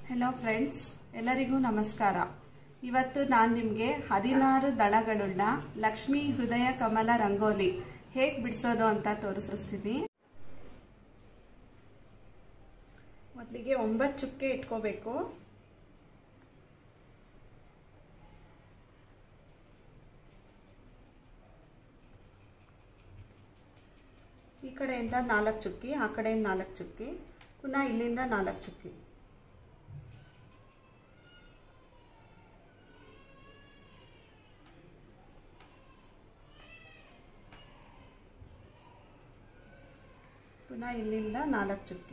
hello friends ಎಲ್ಲರಿಗೂ ನಮಸ್ಕಾರ ಇವತ್ತು ನಾನು ನಿಮಗೆ ಹದಿನಾರು ದಳಗಳುಳ್ಳ ಲಕ್ಷ್ಮೀ ಹೃದಯ ಕಮಲ ರಂಗೋಲಿ ಹೇಗೆ ಬಿಡಿಸೋದು ಅಂತ ತೋರಿಸ್ತೀನಿ ಮೊದಲಿಗೆ ಒಂಬತ್ತು ಚುಕ್ಕೆ ಇಟ್ಕೋಬೇಕು ಈ ಕಡೆಯಿಂದ ನಾಲ್ಕು ಚುಕ್ಕಿ ಆ ಕಡೆಯಿಂದ ನಾಲ್ಕು ಚುಕ್ಕಿ ಪುನಃ ಇಲ್ಲಿಂದ ನಾಲ್ಕು ಚುಕ್ಕಿ ಪುನಃ ಇಲ್ಲಿಂದ ನಾಲ್ಕು ಚುಕ್ಕಿ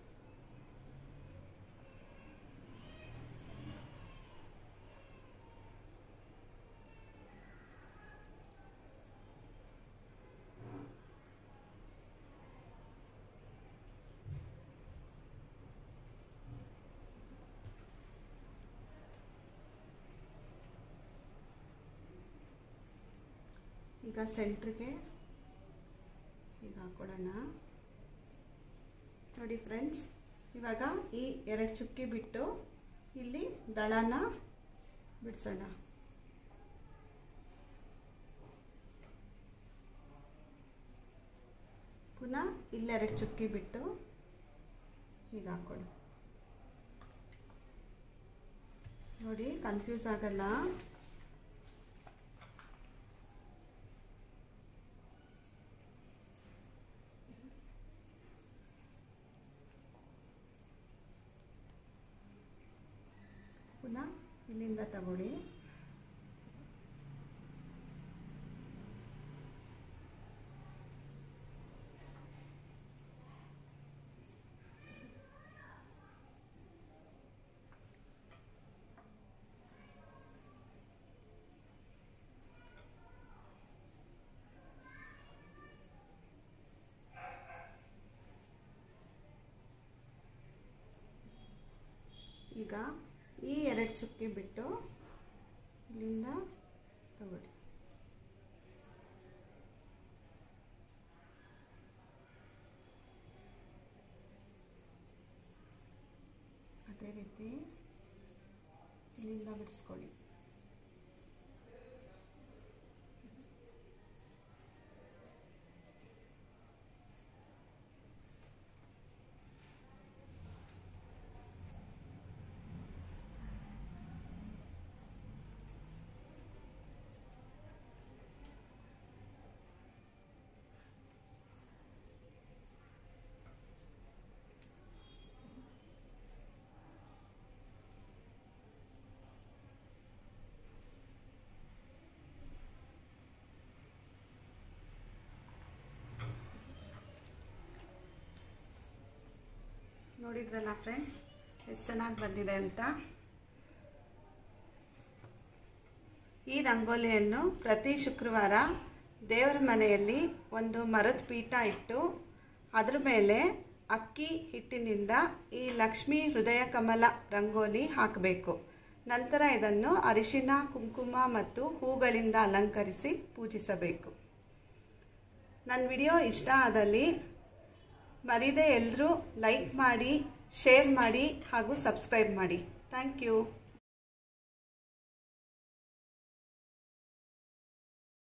ಈಗ ಸೆಂಟ್ರಿಗೆ ಈಗ ಹಾಕೊಳ್ಳೋಣ ನೋಡಿ ಫ್ರೆಂಡ್ಸ್ ಇವಾಗ ಈ ಎರಡು ಚುಕ್ಕಿ ಬಿಟ್ಟು ಇಲ್ಲಿ ದಳನ ಬಿಡಿಸೋಣ ಪುನಃ ಇಲ್ಲೆರಡು ಚುಕ್ಕಿ ಬಿಟ್ಟು ಈಗ ಹಾಕೊಳ್ಳಿ ನೋಡಿ ಕನ್ಫ್ಯೂಸ್ ಆಗಲ್ಲ ಪುನಃ ಇಲ್ಲಿಂದ ತಗೊಳ್ಳಿ ಈಗ ಈ ಎರಡು ಚುಕ್ಕಿ ಬಿಟ್ಟು ಇಲ್ಲಿಂದ ತಗೊಳ್ಳಿ ಅದೇ ರೀತಿ ಇಲ್ಲಿಂದ ಬಿಡಿಸ್ಕೊಳ್ಳಿ ನೋಡಿದ್ರಲ್ಲ ಫ್ರೆಂಡ್ಸ್ ಎಷ್ಟು ಚೆನ್ನಾಗಿ ಬಂದಿದೆ ಅಂತ ಈ ರಂಗೋಲಿಯನ್ನು ಪ್ರತಿ ಶುಕ್ರವಾರ ದೇವರ ಮನೆಯಲ್ಲಿ ಒಂದು ಮರದ ಪೀಠ ಇಟ್ಟು ಅದ್ರ ಮೇಲೆ ಅಕ್ಕಿ ಹಿಟ್ಟಿನಿಂದ ಈ ಲಕ್ಷ್ಮೀ ಹೃದಯ ಕಮಲ ರಂಗೋಲಿ ಹಾಕಬೇಕು ನಂತರ ಇದನ್ನು ಅರಿಶಿನ ಕುಂಕುಮ ಮತ್ತು ಹೂಗಳಿಂದ ಅಲಂಕರಿಸಿ ಪೂಜಿಸಬೇಕು ನನ್ನ ವಿಡಿಯೋ ಇಷ್ಟ ಆದಲ್ಲಿ ಮರಿದೇ ಎಲ್ಲರೂ ಲೈಕ್ ಮಾಡಿ ಶೇರ್ ಮಾಡಿ ಹಾಗೂ ಸಬ್ಸ್ಕ್ರೈಬ್ ಮಾಡಿ ಥ್ಯಾಂಕ್ ಯು